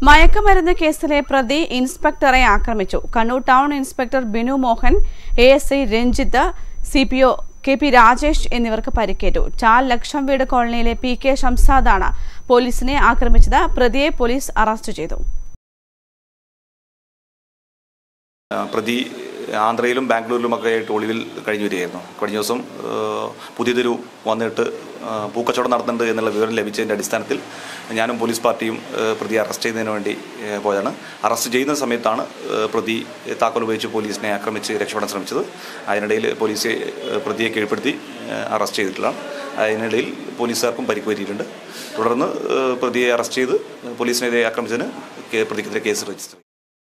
മയക്കുമരുന്ന് കേസിലെ പ്രതി ഇൻസ്പെക്ടറെ ആക്രമിച്ചു Kannur town inspector Binu Mohan A S I Ranjith C P O K P Rajesh എന്നിവർക്ക് പരിക്കേറ്റു ചാൽ ലക്ഷം വീട് കോളനിയിലെ പി കെ ഷംസാദാണ് പോലീസിനെ ആക്രമിച്ചത് പ്രതിയെ പോലീസ് അറസ്റ്റ് ചെയ്തു ആ, പ്രതി ആന്ധ്രയിലും ബാംഗ്ലൂരിലുമൊക്കെ ആയിട്ട് ഒളിവിൽ കഴിഞ്ഞു വരികയായിരുന്നു കഴിഞ്ഞ ദിവസം ആ, പുതിയ തെരു വന്നിട്ട് ആ, പൂക്കച്ചവടം നടത്തുന്നുണ്ട് എന്നുള്ള വിവരം ലഭിച്ചതിൻ്റെ അടിസ്ഥാനത്തിൽ ഞാനും പോലീസ് പാർട്ടിയും ആ, പ്രതിയെ അറസ്റ്റ് ചെയ്യുന്നതിന് വേണ്ടി ആ, പോയതാണ് അറസ്റ്റ് ചെയ്യുന്ന സമയത്താണ് ആ, പ്രതി താക്കോൽ ഉപയോഗിച്ച് പോലീസിനെ ആക്രമിച്ച് രക്ഷപ്പെടാൻ ശ്രമിച്ചത് അതിനിടയിൽ പോലീസ് ആ, പ്രതിയെ കീഴ്പ്പെടുത്തി ആ, അറസ്റ്റ് ചെയ്തിട്ടുള്ളതാണ് അതിനിടയിൽ പോലീസുകാർക്കും പരിക്ക് പറ്റിയിട്ടുണ്ട് തുടർന്ന് ആ, പ്രതിയെ അറസ്റ്റ് ചെയ്ത് പോലീസിനെതിരെ ആക്രമിച്ചതിന് കേ- പ്രതിക്കെതിരെ കേസ് രജിസ്റ്റർ ചെയ്തു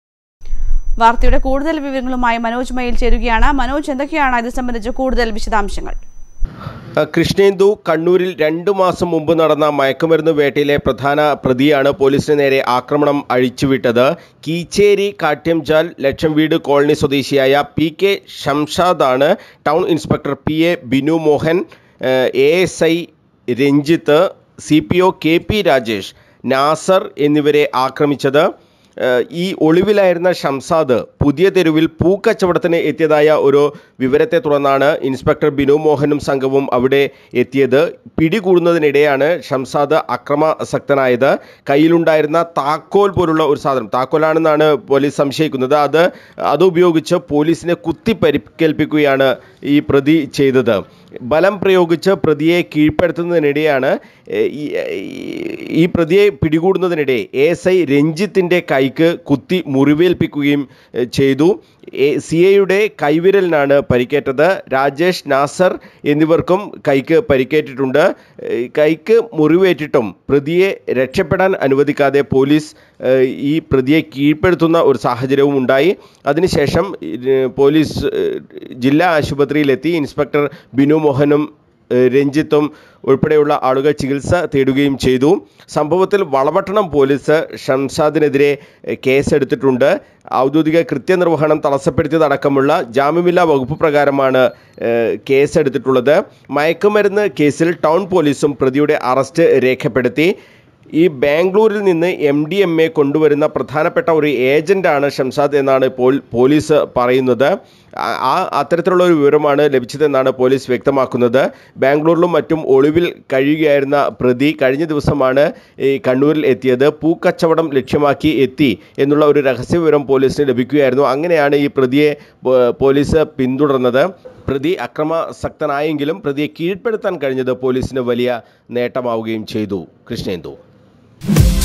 വാർത്തയുടെ കൂടുതൽ വിവരങ്ങളുമായി മനോജ് മയിൽ ചേരുകയാണ് മനോജ് എന്തൊക്കെയാണ് ഇത് സംബന്ധിച്ച് കൂടുതൽ വിശദാംശങ്ങൾ കൃഷ്ണേന്ദു കണ്ണൂരിൽ രണ്ടു മാസം മുമ്പ് നടന്ന മയക്കുമരുന്ന് വേട്ടയിലെ പ്രധാന പ്രതിയാണ് പോലീസിന് നേരെ ആക്രമണം അഴിച്ചുവിട്ടത് കീച്ചേരി കാട്ട്യംചാൽ ലക്ഷം വീട് കോളനി സ്വദേശിയായ പി കെ ഷംഷാദാണ് town inspector P A Binu Mohan A S I Ranjith C P O K P Rajesh Nasar എന്നിവരെ ആക്രമിച്ചത് ഏഹ് ഈ ഒളിവിലായിരുന്ന ഷംസാദ് പുതിയ തെരുവിൽ പൂക്കച്ചവടത്തിന് എത്തിയതായ ഒരു വിവരത്തെ തുടർന്നാണ് ഇൻസ്പെക്ടർ ബിനു മോഹനും സംഘവും അവിടെ എത്തിയത് പിടികൂടുന്നതിനിടെയാണ് ഷംസാദ് അക്രമാസക്തനായത് കയ്യിലുണ്ടായിരുന്ന താക്കോൽ പോലുള്ള ഒരു സാധനം താക്കോലാണെന്നാണ് പോലീസ് സംശയിക്കുന്നത് അത് അത് ഉപയോഗിച്ച് പോലീസിനെ കുത്തി പരിക്കേൽപ്പിക്കുകയാണ് ഈ പ്രതി ചെയ്തത് ബലം പ്രയോഗിച്ച് പ്രതിയെ കീഴ്പ്പെടുത്തുന്നതിനിടെയാണ് ഏഹ്, ഈ ഈ പ്രതിയെ പിടികൂടുന്നതിനിടെ എ എസ് ഐ രഞ്ജിത്തിൻ്റെ കൈക്ക് കുത്തി മുറിവേൽപ്പിക്കുകയും ഏഹ്, ചെയ്തു സി എയുടെ കൈവിരലിനാണ് പരിക്കേറ്റത് രാജേഷ് നാസർ എന്നിവർക്കും കൈക്ക് പരിക്കേറ്റിട്ടുണ്ട് ഏഹ്, കൈക്ക് മുറിവേറ്റിട്ടും പ്രതിയെ രക്ഷപ്പെടാൻ അനുവദിക്കാതെ പോലീസ് ഏഹ്, ഈ പ്രതിയെ കീഴ്പ്പെടുത്തുന്ന ഒരു സാഹചര്യവും ഉണ്ടായി അതിനുശേഷം ഏഹ്, പോലീസ് ഏഹ്, ജില്ലാ ആശുപത്രിയിലെത്തി ഇൻസ്പെക്ടർ ബിനു മോഹനും ഏഹ്, രഞ്ജിത്തും ഉൾപ്പെടെയുള്ള ആളുകൾ ചികിത്സ തേടുകയും ചെയ്തു സംഭവത്തിൽ വളപട്ടണം പോലീസ് ഷംസാദിനെതിരെ ഏഹ്, കേസെടുത്തിട്ടുണ്ട് ഔദ്യോഗിക കൃത്യനിർവഹണം തടസ്സപ്പെടുത്തിയതടക്കമുള്ള ജാമ്യമില്ലാ വകുപ്പ് പ്രകാരമാണ് ഏഹ്, കേസെടുത്തിട്ടുള്ളത് മയക്കുമരുന്ന് കേസിൽ ടൗൺ പോലീസും പ്രതിയുടെ അറസ്റ്റ് രേഖപ്പെടുത്തി ഈ ബാംഗ്ലൂരിൽ നിന്ന് എം ഡി എം എ കൊണ്ടുവരുന്ന പ്രധാനപ്പെട്ട ഒരു ഏജന്റാണ് ഷംസാദ് എന്നാണ് ഇപ്പോൾ പോലീസ് പറയുന്നത് ആ- ആ അത്തരത്തിലുള്ള ഒരു വിവരമാണ് ലഭിച്ചതെന്നാണ് പോലീസ് വ്യക്തമാക്കുന്നത് ബാംഗ്ലൂരിലും മറ്റും ഒളിവിൽ കഴിയുകയായിരുന്ന പ്രതി കഴിഞ്ഞ ദിവസമാണ് ഈ കണ്ണൂരിൽ എത്തിയത് പൂക്കച്ചവടം ലക്ഷ്യമാക്കി എത്തി എന്നുള്ള ഒരു രഹസ്യ വിവരം പോലീസിന് ലഭിക്കുകയായിരുന്നു അങ്ങനെയാണ് ഈ പ്രതിയെ പോ- പോലീസ് പിന്തുടർന്നത് പ്രതി അക്രമാസക്തനായെങ്കിലും പ്രതിയെ കീഴ്പ്പെടുത്താൻ കഴിഞ്ഞത് പോലീസിന് വലിയ നേട്ടമാവുകയും ചെയ്തു കൃഷ്ണേന്ദു